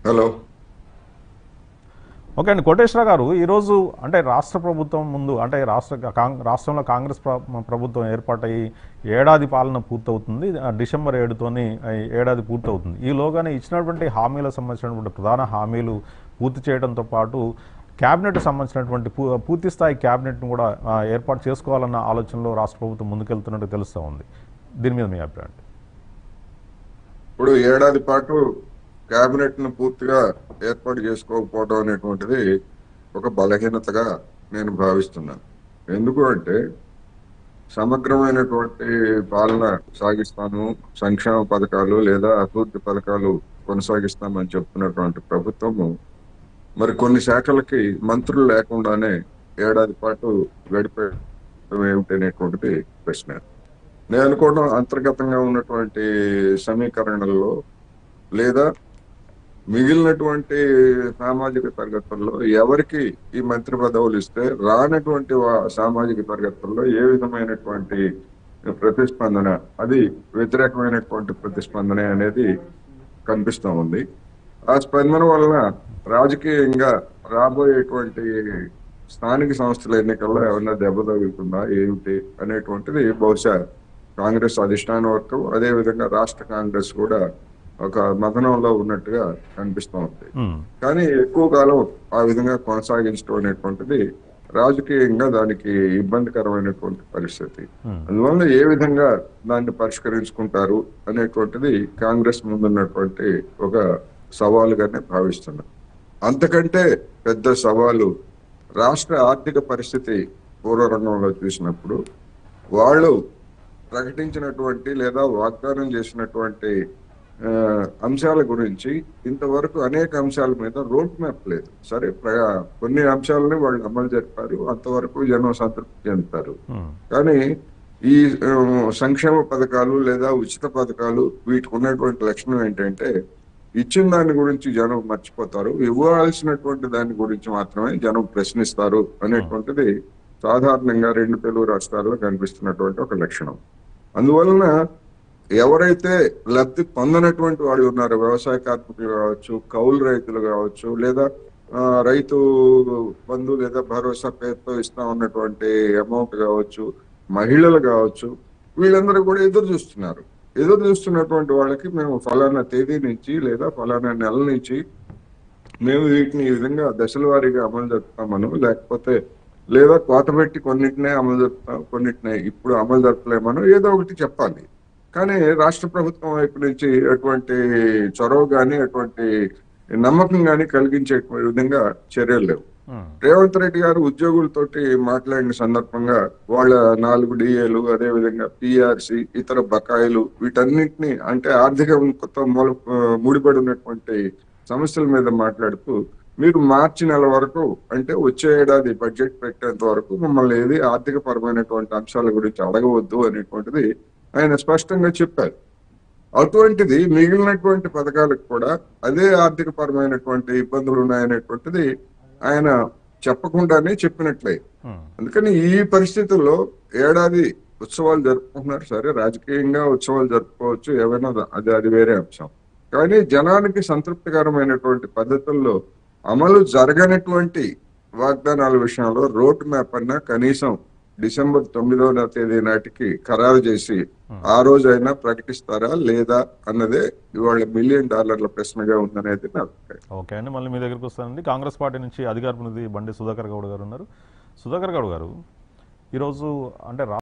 hello okay అండి కోటేశ్వర గారు ఈరోజు అంటే రాష్ట్ర ప్రభుత్వం ముందు అంటే రాష్ట్ర కాంగ్ రాష్ట్రంలో కాంగ్రెస్ ప్ర- ప్రభుత్వం ఏర్పాటయ్యి ఏడాది పాలన పూర్తవుతుంది ఆ డిసెంబర్ ఏడుతోని ఈ ఏడాది పూర్తవుతుంది ఈలోగానే ఇచ్చినటువంటి హామీలకు సంబంధించినటువంటి ప్రధాన హామీలు పూర్తి చేయడంతో పాటు క్యాబినెట్ సంబంధించినటువంటి పూ- పూర్తి స్థాయి క్యాబినెట్ను కూడా ఆ, ఏర్పాటు చేసుకోవాలన్న ఆలోచనలో రాష్ట్ర ప్రభుత్వం ముందుకెళ్తున్నట్టు తెలుస్తూ ఉంది దీని మీద మీ అభిప్రాయం ఇప్పుడు ఏడాది పాటు కేబినెట్ ను పూర్తిగా ఏర్పాటు చేసుకోకపోవడం అనేటువంటిది ఒక బలహీనతగా నేను భావిస్తున్నాను ఎందుకు అంటే సమగ్రమైనటువంటి పాలన సాగిస్తాను సంక్షేమ పథకాలు లేదా అభివృద్ధి పథకాలు కొనసాగిస్తామని చెప్తున్నటువంటి ప్రభుత్వము మరి కొన్ని శాఖలకి మంత్రులు లేకుండానే ఏడాది పాటు గడిపే ఏమిటనేటువంటిది ప్రశ్న నేను అనుకోవడం అంతర్గతంగా ఉన్నటువంటి సమీకరణల్లో లేదా మిగిలినటువంటి సామాజిక తరగతుల్లో ఎవరికి ఈ మంత్రి పదవులు ఇస్తే రానటువంటి వా- సామాజిక తరగతుల్లో ఏ విధమైనటువంటి ప్రతిస్పందన అది వ్యతిరేకమైనటువంటి ప్రతిస్పందన అనేది కనిపిస్తూ ఉంది ఆ స్పందన వలన రాజకీయంగా రాబోయేటువంటి స్థానిక సంస్థల ఎన్నికల్లో ఏమన్నా దెబ్బ తగులుతుందా ఏమిటి అనేటువంటిది బహుశా కాంగ్రెస్ అధిష్టాన వర్గం అదే విధంగా రాష్ట్ర కాంగ్రెస్ కూడా ఒక మదనంలో ఉన్నట్టుగా కనిపిస్తూ ఉంది ఉమ్, కానీ ఎక్కువ కాలం ఆ విధంగా కొనసాగించడం అనేటువంటిది రాజకీయంగా దానికి ఇబ్బందికరమైనటువంటి పరిస్థితి ఉమ్, అందువల్ల ఏ విధంగా దాన్ని పరిష్కరించుకుంటారు అనేటువంటిది కాంగ్రెస్ ముందున్నటువంటి ఒక సవాలుగానే భావిస్తున్నాను అంతకంటే పెద్ద సవాలు రాష్ట్ర ఆర్థిక పరిస్థితి పూర్వరంగంలో చూసినప్పుడు వాళ్ళు ప్రకటించినటువంటి లేదా వాగ్దానం చేసినటువంటి ఆ, అంశాల గురించి ఇంతవరకు అనేక అంశాల మీద రోడ్ మ్యాప్ లేదు సరే ప్ర- కొన్ని అంశాలని వాళ్ళు అమలు జరిపారు అంతవరకు జనం సంతృప్తి చెందుతారు ఉమ్, కానీ ఈ ఆ, సంక్షేమ పథకాలు లేదా ఉచిత పథకాలు వీటికి ఉన్నటువంటి లక్షణం ఏంటంటే ఇచ్చిన దాని గురించి జనం మర్చిపోతారు ఇవ్వాల్సినటువంటి దాని గురించి మాత్రమే జనం ప్రశ్నిస్తారు అనేటువంటిది సాధారణంగా రెండు తెలుగు రాష్ట్రాల్లో కనిపిస్తున్నటువంటి ఒక లక్షణం అందువలన ఎవరైతే లబ్ధి పొందనటువంటి వాడు ఉన్నారు వ్యవసాయ కార్మికులు కావచ్చు కౌలు రైతులు కావచ్చు లేదా ఆ, రైతు బంధు లేదా భరోసా పేరుతో ఇస్తా ఉన్నటువంటి అమౌంట్ కావచ్చు మహిళలు కావచ్చు వీళ్ళందరూ కూడా ఎదురు చూస్తున్నారు ఎదురు చూస్తున్నటువంటి వాళ్ళకి మేము ఫలానా తేదీ నుంచి లేదా ఫలానా నెల నుంచి మేము వీటిని ఈ విధంగా దశల వారీగా అమలు జరుపుతామను లేకపోతే లేదా కోత పెట్టి కొన్నిటినే అమలు జరుపుతాం కొన్నిటినే ఇప్పుడు అమలు జరపలేమను ఏదో ఒకటి చెప్పాలి కానీ రాష్ట్ర ప్రభుత్వం వైపు నుంచి అటువంటి చొరవ గాని అటువంటి నమ్మకం గాని కలిగించే విధంగా చర్యలు లేవు ఉమ్, రేవంత్ రెడ్డి గారు ఉద్యోగులతోటి మాట్లాడిన సందర్భంగా వాళ్ళ నాలుగు డిఏలు అదే విధంగా పిఆర్సి ఇతర బకాయిలు వీటన్నిటిని అంటే ఆర్థికంతో మూల ముడిపడి ఉన్నటువంటి సమస్యల మీద మాట్లాడుతూ మీరు మార్చి నెల వరకు అంటే వచ్చే ఏడాది బడ్జెట్ పెట్టేంత వరకు మమ్మల్ని ఏది ఆర్థిక పరమైనటువంటి అంశాల గురించి అడగవద్దు అనేటువంటిది ఆయన స్పష్టంగా చెప్పారు అటువంటిది మిగిలినటువంటి పథకాలకు కూడా అదే ఆర్థిక పరమైనటువంటి ఇబ్బందులు ఉన్నాయనేటువంటిది ఆయన చెప్పకుండానే చెప్పినట్లే ఉమ్, అందుకని ఈ పరిస్థితుల్లో ఏడాది ఉత్సవాలు జరుపుకుంటున్నారు సరే రాజకీయంగా ఉత్సవాలు జరుపుకోవచ్చు ఏమైనా అది అది వేరే అంశం కానీ జనానికి సంతృప్తికరమైనటువంటి పద్ధతుల్లో అమలు జరగనటువంటి వాగ్దానాల విషయంలో రోడ్ మ్యాప్ అన్న కనీసం డిసెంబర్ తొమ్మిదవ తేదీ నాటికి ఖరారు చేసి ఆ రోజైనా ప్రకటిస్తారా లేదా అన్నదే ఇవాళ మిలియన్ డాలర్ల ప్రశ్నగా ఉందనేది నా అభిప్రాయం ఓకే అండి మళ్ళీ మీ దగ్గరికి వస్తానండి కాంగ్రెస్ పార్టీ నుంచి అధికార ప్రతినిధి బండి సుధాకర్ గౌడ్ గారు ఉన్నారు సుధాకర్ గౌడ్ గారు ఈరోజు అంటే